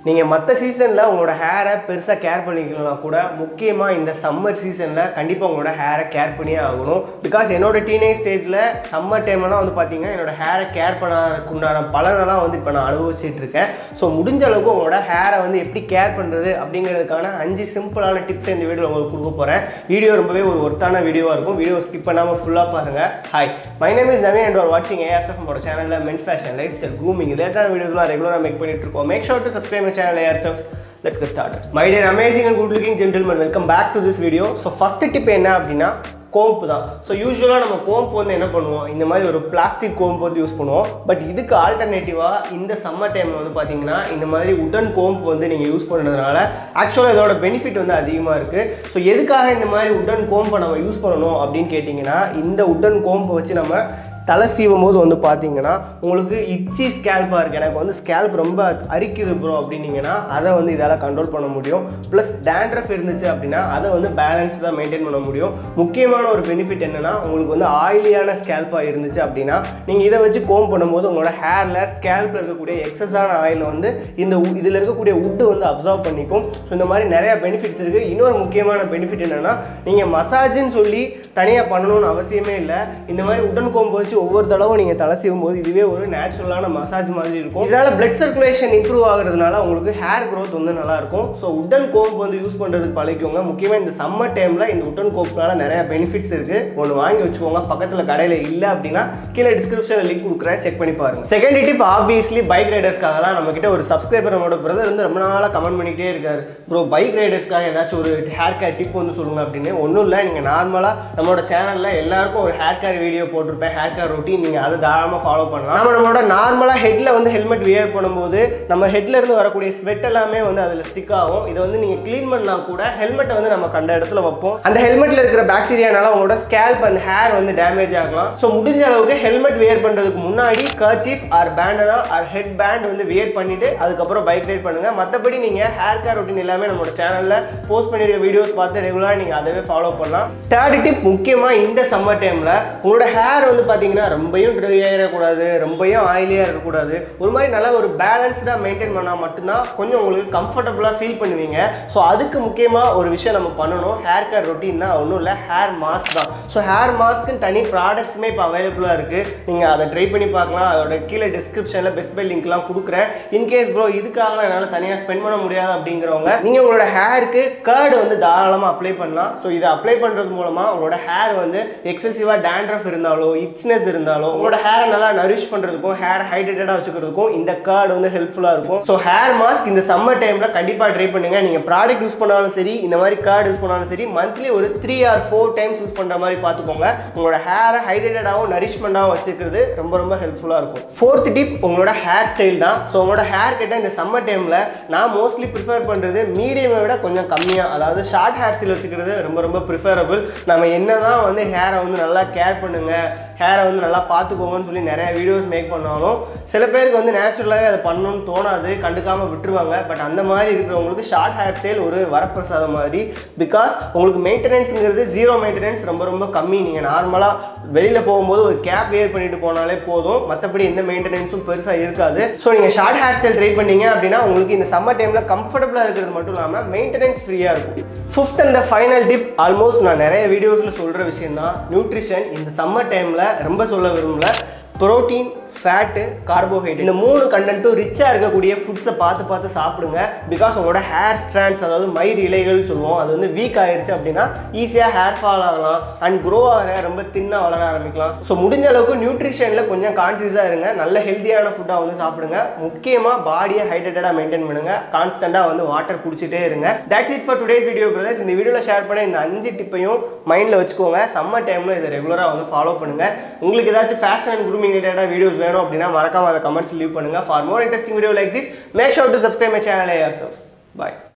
நீங்கள் மற்ற சீசனில் உங்களோட ஹேரை பெருசாக கேர் பண்ணிக்கலாம் கூட முக்கியமாக இந்த சம்மர் சீசனில் கண்டிப்பாக உங்களோட ஹேரை கேர் பண்ணியே ஆகணும் பிகாஸ் என்னோட டீனேஜ் ஸ்டேஜில் சம்மர் டைம்லாம் வந்து பார்த்தீங்கன்னா என்னோட ஹேரை கேர் பண்ணறதுக்கு உண்டான பலனெல்லாம் வந்து இப்போ நான் அனுபவிச்சுட்டு இருக்கேன் ஸோ முடிஞ்ச அளவுக்கு உங்களோட ஹேரை வந்து எப்படி கேர் பண்ணுறது அப்படிங்கிறதுக்கான அஞ்சு சிம்பிளான டிப்ஸ் இந்த வீடியோ உங்களுக்கு கொடுக்க போகிறேன் வீடியோ ரொம்பவே ஒரு ஒர்த்தான வீடியோவாக இருக்கும் வீடியோ ஸ்கிப் பண்ணாமல் ஃபுல்லாக பாருங்கள் hi my name is Naveen and ஒரு வாட்சிங் ஏஆர்எஃப் நம்மளோட சேனலில் men's fashion lifestyle grooming ரிலேட்டான வீடியோஸ்லாம் ரெகுலராக மேக் பண்ணிட்டு இருக்கோம் make sure to subscribe my channel ARF let's get start my dear amazing and good looking gentleman welcome back to this video so first tip என்ன அப்படின்னா கோம்பு தான் so யூஸ்வலாக நம்ம கோம்பு வந்து என்ன பண்ணுவோம் இந்த மாதிரி ஒரு பிளாஸ்டிக் கோம்பு வந்து யூஸ் பண்ணுவோம் பட் இதுக்கு ஆல்டர்னேட்டிவாக இந்த சம்மர் டைமில் வந்து பார்த்தீங்கன்னா இந்த மாதிரி உடன் கோம்பு வந்து நீங்கள் யூஸ் பண்ணுறதுனால ஆக்சுவலாக இதோட பெனிஃபிட் வந்து அதிகமாக இருக்குது ஸோ எதுக்காக இந்த மாதிரி உடன் கோம்பை நம்ம யூஸ் பண்ணணும் அப்படின்னு கேட்டிங்கன்னா இந்த உடன் கோம்பை வச்சு நம்ம தலை சீவும் போது வந்து பார்த்தீங்கன்னா உங்களுக்கு இச்சி ஸ்கேல்பாக இருக்குது எனக்கு வந்து ஸ்கேல்ப் ரொம்ப அரிக்குது ப்ரோ அப்படின்னீங்கன்னா அதை வந்து இதால் கண்ட்ரோல் பண்ண முடியும் ப்ளஸ் டேண்ட்ரஃப் இருந்துச்சு அப்படின்னா அதை வந்து பேலன்ஸ்டாக மெயின்டைன் பண்ண முடியும் முக்கியமான ஒரு பெனிஃபிட் என்னென்னா உங்களுக்கு வந்து ஆயிலியான ஸ்கேல்பாக இருந்துச்சு அப்படின்னா நீங்கள் இதை வச்சு கோம் பண்ணும்போது உங்களோட ஹேரில் ஸ்கேல்பில் இருக்கக்கூடிய எக்ஸஸான ஆயில் வந்து இந்த இதில் இருக்கக்கூடிய உட்டு வந்து அப்சர்வ் பண்ணிக்கும் ஸோ இந்த மாதிரி நிறையா பெனிஃபிட்ஸ் இருக்குது இன்னொரு முக்கியமான பெனிஃபிட் என்னென்னா நீங்கள் மசாஜ்னு சொல்லி தனியாக பண்ணணும்னு அவசியமே இல்லை இந்த மாதிரி உடன் கோம்பு வச்சு ஒவ்வொரு தடவை நீங்கள் தலை சீவும் போது இதுவே ஒரு நேச்சுரலான மசாஜ் மாதிரி இருக்கும் இதனால் பிளட் சர்க்குலேஷன் இம்ப்ரூவ் ஆகுறதுனால உங்களுக்கு ஹேர் க்ரோத் வந்து நல்லா இருக்கும் ஸோ உடன் கோம்பு வந்து யூஸ் பண்ணுறதுக்கு பழகிக்கோங்க முக்கியமாக இந்த சம்மர் டைமில் இந்த உடன் கோம்புனால நிறைய பெனிஃபிட்ஸ் இருக்குது ஒன்று வாங்கி வச்சுக்கோங்க பக்கத்தில் கடையில் இல்லை அப்படின்னா கீழே டிஸ்கிரிப்ஷனில் லிங்க் கொடுக்குறேன் செக் பண்ணி பாருங்க செகண்ட் டிப் ஆப்வியஸ்லி பைக் ரைடர்ஸ்க்காக தான் நம்ம கிட்ட ஒரு சப்ஸ்கிரைபர் நம்மளோட பிரதர் வந்து ரொம்ப நாளாக கமெண்ட் பண்ணிக்கிட்டே இருக்காரு ப்ரோ பைக் ரைடர்ஸ்க்காக ஏதாச்சும் ஒரு ஹேர் கேர் டிப் வந்து சொல்லுங்க அப்படின்னு ஒன்றும் இல்லை நீங்கள் நார்மலாக நம்மளோட சேனலில் எல்லாருக்கும் ஒரு ஹேர் கேர் வீடியோ போட்டிருப்பேன் ஹேர் கேர் ரொட்டீன் நீங்கள் அதை தாராளமாக ஃபாலோ பண்ணலாம் நம்ம நம்மளோட நார்மலாக ஹெட்டில் வந்து ஹெல்மெட் வியர் பண்ணும்போது நம்ம ஹெட்ல இருந்து வரக்கூடிய ஸ்வெட் எல்லாமே வந்து அதில் ஸ்டிக் ஆகும் இதை வந்து நீங்கள் க்ளீன் பண்ணால் கூட ஹெல்மெட்டை வந்து நம்ம கண்ட இடத்துல வைப்போம் அந்த ஹெல்மெட்டில் இருக்கிற பாக்டீரியானால உங்களோட ஸ்கேல்ப் அண்ட் ஹேர் வந்து டேமேஜ் ஆகலாம் ஸோ முடிஞ்ச அளவுக்கு ஹெல்மெட் வியர் பண்ணுறதுக்கு முன்னாடி kerchief or bandana or headband வந்து வியர் பண்ணிட்டு அதுக்கப்புறம் பைக் ரைட் பண்ணுங்க மற்றபடி நீங்கள் ஹேர் கேர் ரொட்டீன் எல்லாமே நம்மளோட சேனலில் போஸ்ட் பண்ணிருக்க வீடியோஸ் பார்த்து ரெகுலராக நீங்கள் அதவே ஃபாலோ பண்ணலாம் தேர்ட் டிப் முக்கியமாக இந்த சம்மர் டைமில் உங்களோட ஹேர் வந்து பார்த்தீங்கன்னா ரொம்பையும் ட்ரை ஆகிடக்கூடாது ரொம்பையும் ஆயிலியாக இருக்கக்கூடாது ஒரு மாதிரி நல்லா ஒரு பேலன்ஸ்டாக மெயின்டைன் பண்ணால் மட்டும்தான் கொஞ்சம் உங்களுக்கு கம்ஃபர்டபுளாக ஃபீல் பண்ணுவீங்க ஸோ அதுக்கு முக்கியமாக ஒரு விஷயம் நம்ம பண்ணணும் ஹேர் கேர் ரொட்டீன்னா ஒன்றும் இல்லை ஹேர் மாஸ்க் தான் ஸோ ஹேர் மாஸ்க்குன்னு தனி ப்ராடக்ட்ஸுமே இப்போ அவைலபிளாக இருக்குது நீங்கள் அதை ட்ரை பண்ணி பார்க்கலாம் அதோட கீழே டிஸ்கிரிப்ஷனில் பெஸ்ட் பை லிங்க்லாம் கொடுக்குறேன் இன்கேஸ் ப்ரோ இதுக்காக என்னால் தனியாக ஸ்பெண்ட் பண்ண முடியாது அப்படிங்கிறவங்க நீங்கள் உங்களோட ஹேருக்கு கேர்டு வந்து தாராளமாக அப்ளை பண்ணலாம் ஸோ இதை அப்ளை பண்ணுறது மூலமாக உங்களோட ஹேர் வந்து எக்ஸசிவாக டேண்ட்ரஃப் இருந்தாலோ இட்ஸ்னஸ் இருந்தாலோ உங்களோட ஹேரை நல்லா நரிஷ் பண்ணுறதுக்கும் ஹேர் ஹைட்ரேட்டடாக வச்சுக்கிறதுக்கும் இந்த கார்டு வந்து ஹெல்ப்ஃபுல்லாக இருக்கும் ஸோ ஹேர் மாஸ்க் இந்த சம்மர் டைமில் கண்டிப்பாக ட்ரை பண்ணுங்கள் நீங்கள் ப்ராடக்ட் யூஸ் பண்ணாலும் சரி இந்த மாதிரி கார்டு யூஸ் பண்ணாலும் சரி மந்த்லி ஒரு three or four times use பண்ணுற மாதிரி பார்த்துக்கோங்க உங்களோட ஹேரை ஹைட்ரேட்டடாகவும் நரிஷ்மெண்ட்டாகவும் வச்சுக்கிறது ரொம்ப ரொம்ப ஹெல்ப்ஃபுல்லாக இருக்கும் ஃபோர்த் டிப் உங்களோட ஹேர் ஸ்டைல் தான் ஸோ உங்களோட ஹேர் கிட்ட இந்த சம்மர் டைமில் நான் மோஸ்ட்லி ப்ரிஃபர் பண்ணுறது மீடியமை விட கொஞ்சம் கம்மியாக அதாவது ஷார்ட் ஹேர் ஸ்டைல் வச்சுக்கிறது ரொம்ப ரொம்ப ப்ரிஃபரபிள் நம்ம என்ன தான் வந்து ஹேரை வந்து நல்லா கேர் பண்ணுங்க ஹேரை வந்து நல்லா பார்த்துக்கோங்கன்னு சொல்லி நிறைய வீடியோஸ் மேக் பண்ணாலும் சில பேருக்கு வந்து நேச்சுரலாகவே அதை பண்ணணும்னு தோணாது கண்டுக்காமல் விட்டுருவாங்க பட் அந்த மாதிரி இருக்கிறவங்களுக்கு ஷார்ட் ஹேர் ஸ்டைல் ஒரு வரப்பிரசாதம் மாதிரி பிகாஸ் உங்களுக்கு மெயின்டெனன்ஸுங்கிறது ஜீரோ மெயின்டெனன்ஸ் ரொம்ப ரொம்ப கம்மி நீங்கள் நார்மலாக வெளியில் போகும்போது ஒரு கேப் வேர் பண்ணிட்டு போனாலே போதும் மற்றபடி எந்த மெயின்டெனன்ஸும் பெருசாக இருக்காது ஸோ நீங்கள் ஷார்ட் ஹேர் ஸ்டைல் ட்ரை பண்ணீங்க அப்படின்னா உங்களுக்கு இந்த சம்மர் டைமில் கம்ஃபர்டபுளாக இருக்கிறது மட்டும் இல்லாமல் மெயின்டெனன்ஸ் ஃப்ரீயாக இருக்கும் fifth and final tip almost நான் நிறைய வீடியோஸில் சொல்கிற விஷயம் தான் நியூட்ரிஷன் இந்த சம்மர் டைமில் ரொம்ப சொல்ல விரும்பல ப்ரோட்டீன் ஃபேட்டு கார்போஹைட்ரேட் இந்த மூணு கண்டென்ட்டும் ரிச்சாக இருக்கக்கூடிய ஃபுட்ஸை பார்த்து பார்த்து சாப்பிடுங்க பிகாஸ் உங்களோட ஹேர் ஸ்ட்ராண்ட்ஸ் அதாவது மயிர் இலைகள் சொல்லுவோம் அது வந்து வீக் ஆயிடுச்சு அப்படின்னா ஈஸியாக ஹேர் ஃபால் ஆகலாம் அண்ட் க்ரோ ஆகிற ரொம்ப தின்னாக வளர ஆரம்பிக்கலாம் ஸோ முடிஞ்ச அளவுக்கு நியூட்ரிஷனில் கொஞ்சம் கான்சியஸாக இருங்க நல்ல ஹெல்த்தியான ஃபுட்டாக வந்து சாப்பிடுங்க முக்கியமாக பாடியை ஹைட்ரேட்டடாக மெயின்டைன் பண்ணுங்க கான்ஸ்டண்ட்டாக வந்து வாட்டர் குடிச்சிட்டே இருங்க that's it for today's video brothers இந்த வீடியோவில் ஷேர் பண்ண இந்த அஞ்சு டிப்பையும் மைண்டில் வச்சுக்கோங்க சம்மர் டைமில் இதை ரெகுலராக வந்து ஃபாலோ பண்ணுங்கள் உங்களுக்கு ஏதாச்சும் ஃபேஷன் அண்ட் குரூமிங் ரிலேட்டடாக வீடியோஸ் வேணும் அப்படின்னா மறக்காம அதை கமெண்ட்ஸ் லீவ் பண்ணுங்க for more interesting video like this make sure to subscribe my channel AR stows bye